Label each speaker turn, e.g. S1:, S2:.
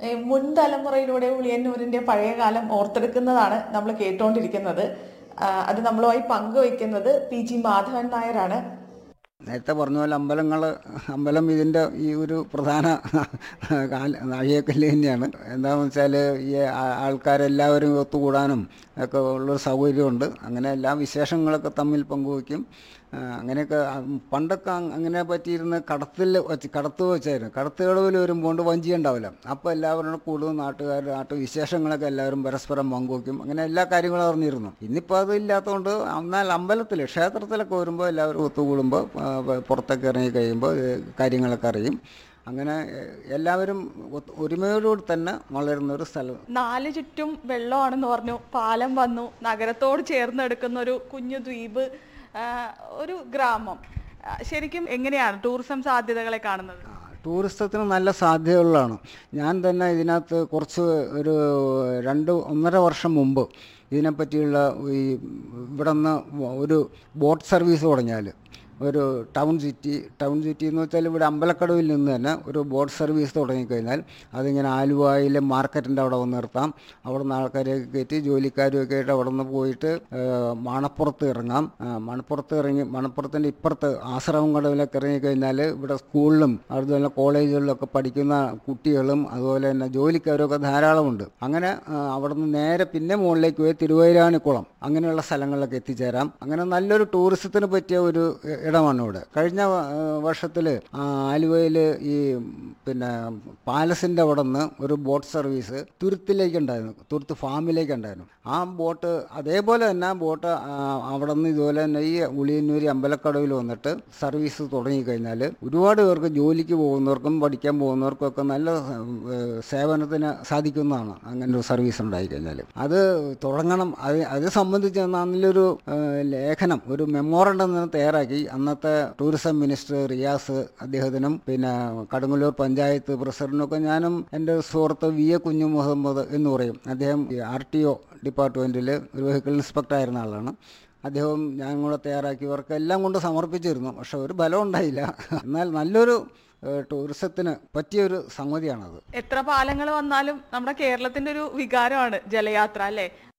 S1: ഈ മുൻ തലമുറയിലൂടെ ഉളിയന്നൂരിന്റെ പഴയ കാലം ഓർത്തെടുക്കുന്നതാണ് നമ്മൾ കേട്ടുകൊണ്ടിരിക്കുന്നത് ആ, അത് നമ്മളുമായി പങ്കുവയ്ക്കുന്നത് പി ജി മാധവൻ നായരാണ്
S2: നേരത്തെ പറഞ്ഞ പോലെ അമ്പലങ്ങൾ അമ്പലം ഇതിൻ്റെ ഈ ഒരു പ്രധാന കാല- നാഴികക്കല്ല് തന്നെയാണ് എന്താണെന്ന് വെച്ചാൽ ഈ ആ- ആൾക്കാരെല്ലാവരും ഒത്തുകൂടാനും ഒക്കെ ഉള്ളൊരു സൗകര്യമുണ്ട് അങ്ങനെ എല്ലാ വിശേഷങ്ങളൊക്കെ തമ്മിൽ പങ്കുവയ്ക്കും ആ, അങ്ങനെയൊക്കെ ആ, പണ്ടൊക്കെ അങ് അങ്ങനെ പറ്റിയിരുന്ന കടത്തിൽ വെച്ച് കടത്ത് വെച്ചായിരുന്നു കടത്ത് കടവിൽ വരുമ്പോൾ വഞ്ചി ഉണ്ടാവില്ല അപ്പോൾ എല്ലാവരും കൂടുതൽ നാട്ടുകാർ നാട്ടു വിശേഷങ്ങളൊക്കെ എല്ലാവരും പരസ്പരം പങ്കുവയ്ക്കും അങ്ങനെ എല്ലാ കാര്യങ്ങളും അറിഞ്ഞിരുന്നു ഇന്നിപ്പോൾ അത് ഇല്ലാത്തതുകൊണ്ട് എന്നാൽ അമ്പലത്തിൽ ക്ഷേത്രത്തിലൊക്കെ വരുമ്പോൾ എല്ലാവരും ഒത്തുകൂടുമ്പോൾ ആ, പ- പുറത്തൊക്കെ ഇറങ്ങി കഴിയുമ്പോൾ ഏ, കാര്യങ്ങളൊക്കെ അറിയും അങ്ങനെ ഏ, എല്ലാവരും ഒത്ത് ഒരുമയോടുകൂടി തന്നെ വളരുന്ന ഒരു സ്ഥലം
S1: നാല് ചുറ്റും വെള്ളമാണെന്ന് പറഞ്ഞു പാലം വന്നു നഗരത്തോട് ചേർന്ന് എടുക്കുന്ന ഒരു കുഞ്ഞു ദ്വീപ് ആ, ഒരു ഗ്രാമം ആ, ശരിക്കും എങ്ങനെയാണ് ടൂറിസം സാധ്യതകളെ കാണുന്നത്
S2: ആ, ടൂറിസത്തിന് നല്ല സാധ്യതകളാണ് ഞാൻ തന്നെ ഇതിനകത്ത് കുറച്ച് ഒരു രണ്ട് ഒന്നര വർഷം മുമ്പ് ഇതിനെപ്പറ്റിയുള്ള ഈ ഇവിടെ നിന്ന് ഒരു ബോട്ട് സർവീസ് തുടങ്ങിയാൽ ഒരു ടൗൺ സിറ്റി ടൗൺ സിറ്റി എന്ന് വെച്ചാൽ ഇവിടെ അമ്പലക്കടവിൽ നിന്ന് തന്നെ ഒരു ബോട്ട് സർവീസ് തുടങ്ങിക്കഴിഞ്ഞാൽ അതിങ്ങനെ ആലുവായിലെ മാർക്കറ്റിൻ്റെ അവിടെ വന്ന് നിർത്താം അവിടെ നിന്ന് ആൾക്കാരെയൊക്കെ കയറ്റി ജോലിക്കാരും ഒക്കെ ആയിട്ട് അവിടെ നിന്ന് പോയിട്ട് ഏഹ്, മണപ്പുറത്ത് ഇറങ്ങാം ആ, മണപ്പുറത്ത് ഇറങ്ങി മണപ്പുറത്തിൻ്റെ ഇപ്പുറത്ത് ആശ്രമം കടവിലൊക്കെ ഇറങ്ങിക്കഴിഞ്ഞാൽ ഇവിടെ സ്കൂളിലും അതുപോലെ കോളേജുകളിലൊക്കെ പഠിക്കുന്ന കുട്ടികളും അതുപോലെ തന്നെ ജോലിക്കാരും ഒക്കെ ധാരാളമുണ്ട് അങ്ങനെ ആ, അവിടെ നിന്ന് നേരെ പിന്നെ മുകളിലേക്ക് പോയി തിരുവൈരാണിക്കുളം അങ്ങനെയുള്ള സ്ഥലങ്ങളിലൊക്കെ എത്തിച്ചേരാം അങ്ങനെ നല്ലൊരു ടൂറിസത്തിന് പറ്റിയ ഒരു ഇ- ഇടമാണ് ഇവിടെ കഴിഞ്ഞ വർഷത്തിൽ ആലുവയിൽ ഈ പിന്നെ പാലസിൻ്റെ അവിടെ നിന്ന് ഒരു ബോട്ട് സർവീസ് തുരുത്തിലേക്ക് ഉണ്ടായിരുന്നു തുരുത്ത് ഫാമിലേക്ക് ഉണ്ടായിരുന്നു ആ ബോട്ട് അതേപോലെ തന്നെ ആ ബോട്ട് ആ, അവിടെ നിന്ന് ഇതുപോലെ തന്നെ ഈ ഉളിയന്നൂരി അമ്പലക്കടവിൽ വന്നിട്ട് സർവീസ് തുടങ്ങിക്കഴിഞ്ഞാൽ ഒരുപാട് പേർക്ക് ജോലിക്ക് പോകുന്നവർക്കും പഠിക്കാൻ പോകുന്നവർക്കും ഒക്കെ നല്ല ഏഹ്, സേവനത്തിന് സാധിക്കുന്നതാണ് അങ്ങനെ ഒരു സർവീസ് ഉണ്ടായിക്കഴിഞ്ഞാൽ അത് തുടങ്ങണം അത് അത് സംബന്ധിച്ച് നല്ലൊരു ഏഹ്, ലേഖനം ഒരു മെമ്മോറണ്ടം തന്നെ തയ്യാറാക്കി അന്നത്തെ ടൂറിസം മിനിസ്റ്റർ റിയാസ് അദ്ദേഹത്തിനും പിന്നെ കടുങ്ങല്ലൂർ പഞ്ചായത്ത് പ്രസിഡന്റിനൊക്കെ ഞാനും എൻ്റെ സുഹൃത്ത് വി എ കുഞ്ഞു മുഹമ്മദ് എന്ന് പറയും അദ്ദേഹം ആർ ടി ഒ ഡിപ്പാർട്ട്മെൻറ്റിൽ ഒരു വെഹിക്കിൾ ഇൻസ്പെക്ടർ ആയിരുന്ന ആളാണ് അദ്ദേഹം ഞാൻ കൂടെ തയ്യാറാക്കിയവർക്ക് എല്ലാം കൊണ്ട് സമർപ്പിച്ചിരുന്നു പക്ഷെ ഒരു ബലം ഉണ്ടായില്ല എന്നാൽ നല്ലൊരു ഏഹ്, ടൂറിസത്തിന് പറ്റിയൊരു സംഗതിയാണത്
S1: എത്ര പാലങ്ങൾ വന്നാലും നമ്മുടെ കേരളത്തിന്റെ ഒരു വികാരമാണ് ജലയാത്ര അല്ലെ